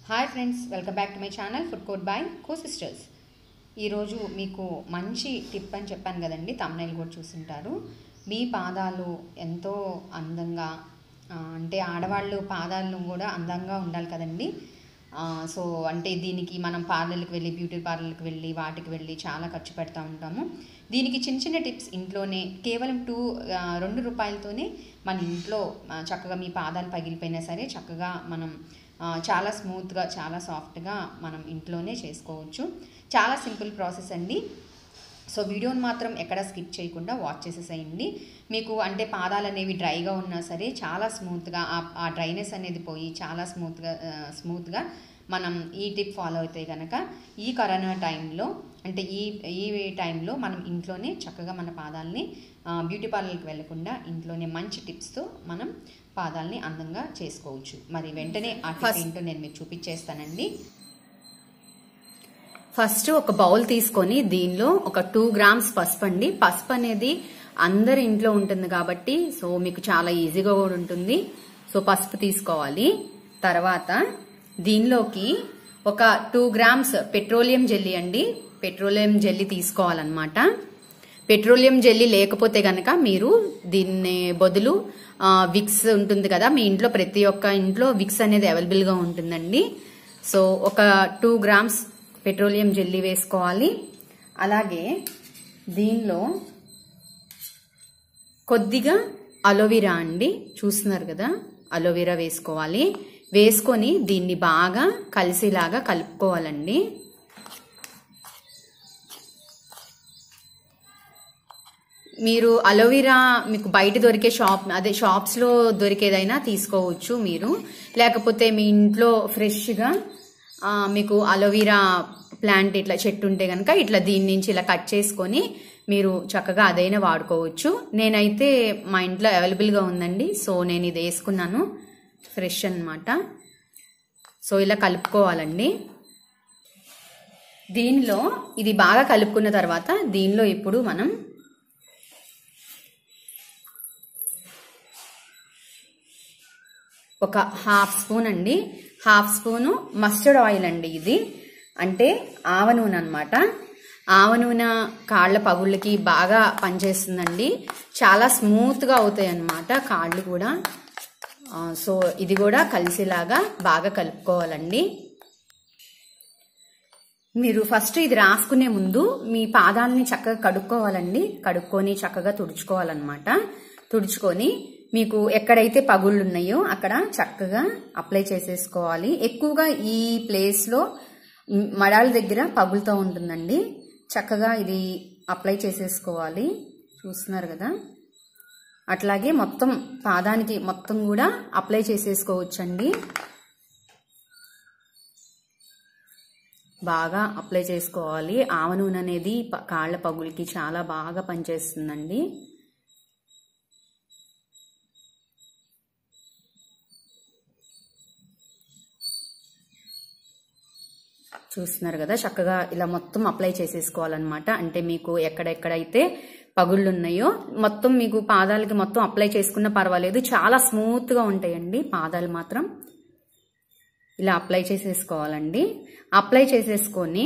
hi friends welcome back to my channel food court by co sisters ఈరోజు మీకు మంచి tip అని చెప్పాను కదండి తమ్నైల్ కూడా చూసుంటారు మీ పాదాలు ఎంతో అందంగా ఆ, అంటే ఆడవాళ్ళు పాదాలను కూడా అందంగా ఉండాలి కదండి ఆ, సో అంటే దీనికి మనం పార్లర్కి వెళ్ళి బ్యూటీ పార్లర్కి వెళ్ళి వాటికి వెళ్ళి చాలా ఖర్చు పెడతా ఉంటాము దీనికి చిన్న చిన్న టిప్స్ ఇంట్లోనే కేవలం టూ ఆ, రెండు రూపాయలతోనే మన ఇంట్లో ఆ, చక్కగా మీ పాదాలు పగిలిపోయినా సరే చక్కగా మనం ఆ, చాలా స్మూత్గా చాలా సాఫ్ట్గా మనం ఇంట్లోనే చేసుకోవచ్చు చాలా సింపుల్ ప్రాసెస్ అండి సో వీడియోని మాత్రం ఎక్కడ స్కిప్ చేయకుండా వాచ్ చేసేసేయండి మీకు అంటే పాదాలు అనేవి డ్రైగా ఉన్నా సరే చాలా స్మూత్గా ఆ- ఆ డ్రైనెస్ అనేది పోయి చాలా స్మూత్గా ఆ, స్మూత్గా మనం ఈ టిప్ ఫాలో అయితే కనుక ఈ కరోనా టైంలో అంటే ఈ ఈ టైంలో మనం ఇంట్లోనే చక్కగా మన పాదాలని ఆ, బ్యూటీ పార్లర్కి వెళ్లకుండా ఇంట్లోనే మంచి టిప్స్తో మనం పాదాలని అందంగా చేసుకోవచ్చు మరి వెంటనే ఆ టిప్ ఏంటో నేను మీకు చూపించేస్తానండి ఫస్ట్ ఒక బౌల్ తీసుకొని దీనిలో ఒక టూ గ్రామ్స్ పసుపు అండి పసుపు అనేది అందరి ఇంట్లో ఉంటుంది కాబట్టి సో మీకు చాలా ఈజీగా కూడా ఉంటుంది సో పసుపు తీసుకోవాలి తర్వాత దీనిలోకి ఒక టూ గ్రామ్స్ పెట్రోలియం జెల్లీ అండి పెట్రోలియం జెల్లీ తీసుకోవాలన్నమాట పెట్రోలియం జెల్లీ లేకపోతే గనక మీరు దీన్ని బదులు ఆ, విక్స్ ఉంటుంది కదా మీ ఇంట్లో ప్రతి ఒక్క ఇంట్లో విక్స్ అనేది అవైలబుల్గా ఉంటుందండి సో ఒక టూ గ్రామ్స్ పెట్రోలియం జెల్లీ వేసుకోవాలి అలాగే దీనిలో కొద్దిగా అలోవెరా అండి చూస్తున్నారు కదా అలోవెరా వేసుకోవాలి వేసుకొని దీన్ని బాగా కలిసేలాగా కలుపుకోవాలండి మీరు అలోవెరా మీకు బయట దొరికే షాప్ అదే షాప్స్లో దొరికేదైనా తీసుకోవచ్చు మీరు లేకపోతే మీ ఇంట్లో ఫ్రెష్గా ఆ, మీకు అలోవెరా ప్లాంట్ ఇట్లా చెట్టు ఉంటే కనుక ఇట్లా దీని నుంచి ఇలా కట్ చేసుకొని మీరు చక్కగా అదైనా వాడుకోవచ్చు నేనైతే మా ఇంట్లో అవైలబుల్గా ఉందండి సో నేను ఇది వేసుకున్నాను ఫ్రెష్ అన్నమాట సో ఇలా కలుపుకోవాలండి దీనిలో ఇది బాగా కలుపుకున్న తర్వాత దీనిలో ఇప్పుడు మనం ఒక హాఫ్ స్పూన్ అండి హాఫ్ స్పూను మస్టర్డ్ ఆయిల్ అండి ఇది అంటే ఆవ నూనె అనమాట ఆవ నూనె కాళ్ళ పగుళ్ళకి బాగా పనిచేస్తుందండి చాలా స్మూత్గా అవుతాయి అన్నమాట కాళ్ళు కూడా ఆ, సో ఇది కూడా కలిసేలాగా బాగా కలుపుకోవాలండి మీరు ఫస్ట్ ఇది రాసుకునే ముందు మీ పాదాలని చక్కగా కడుక్కోవాలండి కడుక్కొని చక్కగా తుడుచుకోవాలన్నమాట తుడుచుకొని మీకు ఎక్కడైతే పగుళ్ళు ఉన్నాయో అక్కడ చక్కగా అప్లై చేసేసుకోవాలి ఎక్కువగా ఈ ప్లేస్లో మ్, మడాల దగ్గర పగులుతూ ఉంటుందండి చక్కగా ఇది అప్లై చేసేసుకోవాలి చూస్తున్నారు కదా అట్లాగే మొత్తం పాదానికి మొత్తం కూడా అప్లై చేసేసుకోవచ్చండి బాగా అప్లై చేసుకోవాలి ఆవ నూనె అనేది ప- కాళ్ళ పగులకి చాలా బాగా పనిచేస్తుందండి చూస్తున్నారు కదా చక్కగా ఇలా మొత్తం అప్లై చేసేసుకోవాలన్నమాట అంటే మీకు ఎక్కడెక్కడైతే పగుళ్ళు ఉన్నాయో మొత్తం మీకు పాదాలకి మొత్తం అప్లై చేసుకున్న పర్వాలేదు చాలా స్మూత్ గా ఉంటాయండి పాదాలు మాత్రం ఇలా అప్లై చేసేసుకోవాలండి అప్లై చేసేసుకొని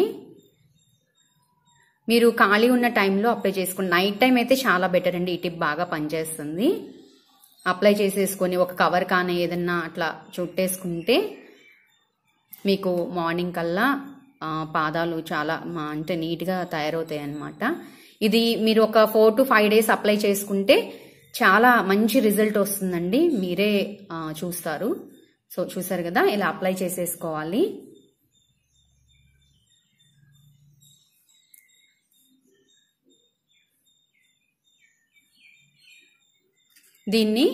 మీరు ఖాళీ ఉన్న టైంలో అప్లై చేసుకుని నైట్ టైం అయితే చాలా బెటర్ అండి ఈ టిప్ బాగా పనిచేస్తుంది అప్లై చేసేసుకొని ఒక కవర్ కానీ ఏదన్నా అట్లా చుట్టేసుకుంటే మీకు మార్నింగ్ కల్లా ఆ, పాదాలు చాలా మా- అంటే నీట్గా తయారవుతాయి అన్నమాట ఇది మీరు ఒక four to five days apply చేసుకుంటే చాలా మంచి రిజల్ట్ వస్తుందండి మీరే ఆ, చూస్తారు సో చూసారు కదా ఇలా అప్లై చేసేసుకోవాలి దీన్ని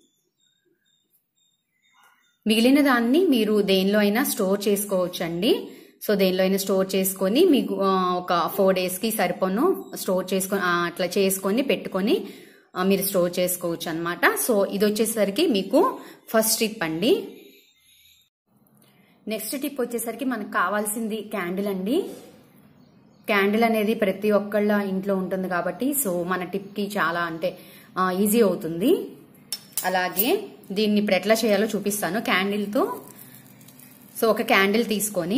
మిగిలిన దాన్ని మీరు దేనిలో అయినా స్టోర్ చేసుకోవచ్చండి సో దేనిలో అయినా స్టోర్ చేసుకొని మీకు ఆ, ఒక ఫోర్ డేస్కి సరిపోను స్టోర్ చేసుకొని ఆ, అట్లా చేసుకొని పెట్టుకొని ఆ, మీరు స్టోర్ చేసుకోవచ్చు అనమాట సో ఇది వచ్చేసరికి మీకు ఫస్ట్ టిప్ అండి నెక్స్ట్ టిప్ వచ్చేసరికి మనకు కావాల్సింది క్యాండిల్ అండి క్యాండిల్ అనేది ప్రతి ఒక్కళ్ళ ఇంట్లో ఉంటుంది కాబట్టి సో మన టిప్కి చాలా అంటే ఈజీ అవుతుంది అలాగే దీన్ని ఇప్పుడు ఎట్లా చేయాలో చూపిస్తాను క్యాండిల్తో సో ఒక క్యాండిల్ తీసుకొని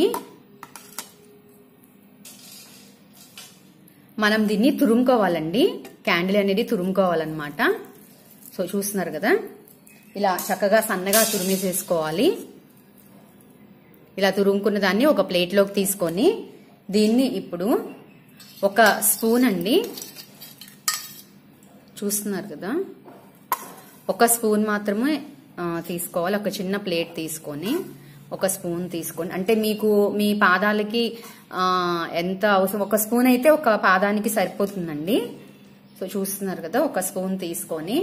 మనం దీన్ని తురుముకోవాలండి క్యాండిల్ అనేది తురుముకోవాలన్నమాట సో చూస్తున్నారు కదా ఇలా చక్కగా సన్నగా తురిమేసేసుకోవాలి ఇలా తురుముకున్న దాన్ని ఒక ప్లేట్లోకి తీసుకొని దీన్ని ఇప్పుడు ఒక స్పూన్ అండి చూస్తున్నారు కదా ఒక స్పూన్ మాత్రమే ఆ, తీసుకోవాలి ఒక చిన్న ప్లేట్ తీసుకొని ఒక స్పూన్ తీసుకొని అంటే మీకు మీ పాదాలకి ఆ, ఎంత అవసరం ఒక స్పూన్ అయితే ఒక పాదానికి సరిపోతుందండి సో చూస్తున్నారు కదా ఒక స్పూన్ తీసుకొని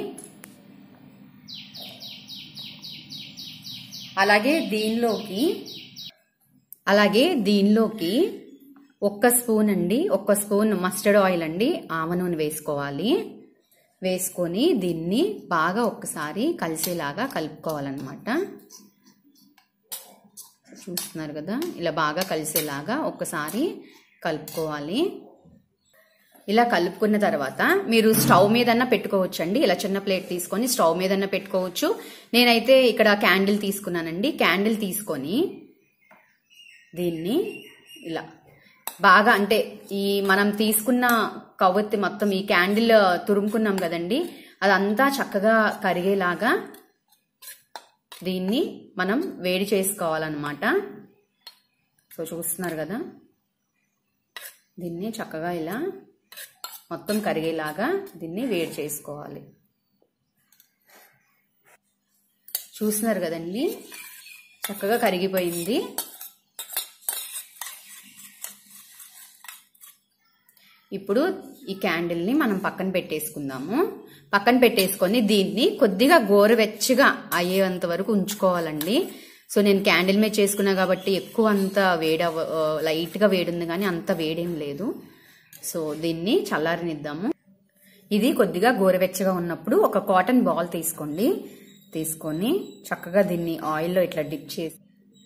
అలాగే దీనిలోకి అలాగే దీనిలోకి ఒక్క స్పూన్ అండి ఒక్క స్పూన్ మస్టర్డ్ ఆయిల్ అండి ఆవ నూనె వేసుకోవాలి వేసుకొని దీన్ని బాగా ఒక్కసారి కలిసేలాగా కలుపుకోవాలన్నమాట చూస్తున్నారు కదా ఇలా బాగా కలిసేలాగా ఒక్కసారి కలుపుకోవాలి ఇలా కలుపుకున్న తర్వాత మీరు స్టవ్ మీదన్నా పెట్టుకోవచ్చు అండి ఇలా చిన్న ప్లేట్ తీసుకొని స్టవ్ మీదన్నా పెట్టుకోవచ్చు నేనైతే ఇక్కడ క్యాండిల్ తీసుకున్నానండి క్యాండిల్ తీసుకొని దీన్ని ఇలా బాగా అంటే ఈ మనం తీసుకున్న కవ్వొత్తి మొత్తం ఈ క్యాండిల్ తురుముకున్నాం కదండి అదంతా చక్కగా కరిగేలాగా దీన్ని మనం వేడి చేసుకోవాలన్నమాట సో చూస్తున్నారు కదా దీన్ని చక్కగా ఇలా మొత్తం కరిగేలాగా దీన్ని వేడి చేసుకోవాలి చూస్తున్నారు కదండి చక్కగా కరిగిపోయింది ఇప్పుడు ఈ క్యాండిల్ని మనం పక్కన పెట్టేసుకుందాము పక్కన పెట్టేసుకొని దీన్ని కొద్దిగా గోరువెచ్చగా అయ్యేంత వరకు ఉంచుకోవాలండి సో నేను క్యాండిల్ మీద చేసుకున్నా కాబట్టి ఎక్కువ అంత వేడి అవ లైట్గా వేడి ఉంది కానీ అంత వేడేం లేదు సో దీన్ని చల్లారనిద్దాము ఇది కొద్దిగా గోరువెచ్చగా ఉన్నప్పుడు ఒక కాటన్ బాల్ తీసుకోండి తీసుకొని చక్కగా దీన్ని ఆయిల్లో ఇట్లా డిప్ చేసి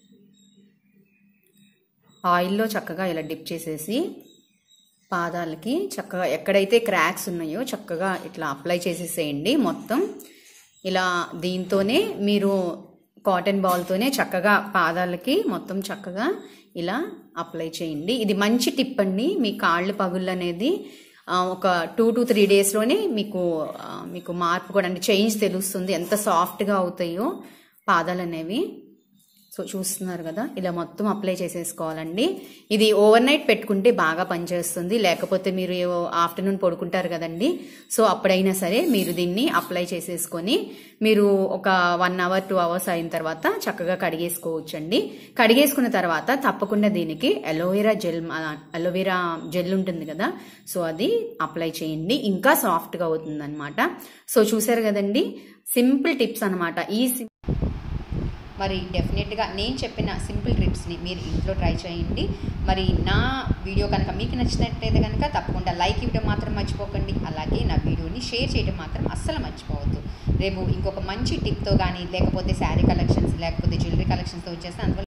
ఆయిల్లో చక్కగా ఇలా డిప్ చేసేసి పాదాలకి చక్కగా ఎక్కడైతే క్రాక్స్ ఉన్నాయో చక్కగా ఇట్లా అప్లై చేసేసేయండి మొత్తం ఇలా దీంతోనే మీరు కాటన్ బాల్తోనే చక్కగా పాదాలకి మొత్తం చక్కగా ఇలా అప్లై చేయండి ఇది మంచి టిప్ అండి మీ కాళ్ళు పగుళ్ళు అనేది ఆ, ఒక టూ టు త్రీ డేస్లోనే మీకు ఆ, మీకు మార్పు కూడా అంటే చేంజ్ తెలుస్తుంది ఎంత సాఫ్ట్గా అవుతాయో పాదాలు అనేవి సో చూస్తున్నారు కదా ఇలా మొత్తం అప్లై చేసేసుకోవాలండి ఇది ఓవర్ నైట్ పెట్టుకుంటే బాగా పనిచేస్తుంది లేకపోతే మీరు ఆఫ్టర్నూన్ పడుకుంటారు కదండి సో అప్పుడైనా సరే మీరు దీన్ని అప్లై చేసేసుకొని మీరు ఒక వన్ అవర్ టూ అవర్స్ అయిన తర్వాత చక్కగా కడిగేసుకోవచ్చండి కడిగేసుకున్న తర్వాత తప్పకుండా దీనికి అలోవెరా జెల్ అలోవెరా జెల్ ఉంటుంది కదా సో అది అప్లై చేయండి ఇంకా సాఫ్ట్గా అవుతుంది అనమాట సో చూసారు కదండి సింపుల్ టిప్స్ అనమాట ఈ sim- మరి డెఫినెట్గా నేను చెప్పిన సింపుల్ టిప్స్ని మీరు ఇంట్లో ట్రై చేయండి మరి నా వీడియో కనుక మీకు నచ్చినట్లయితే కనుక తప్పకుండా లైక్ ఇవ్వడం మాత్రం మర్చిపోకండి అలాగే నా వీడియోని షేర్ చేయడం మాత్రం అస్సలు మర్చిపోవద్దు రేపు ఇంకొక మంచి టిప్తో కానీ లేకపోతే శారీ కలెక్షన్స్ లేకపోతే జ్యువెలరీ కలెక్షన్స్తో వచ్చేస్తే అందువల్ల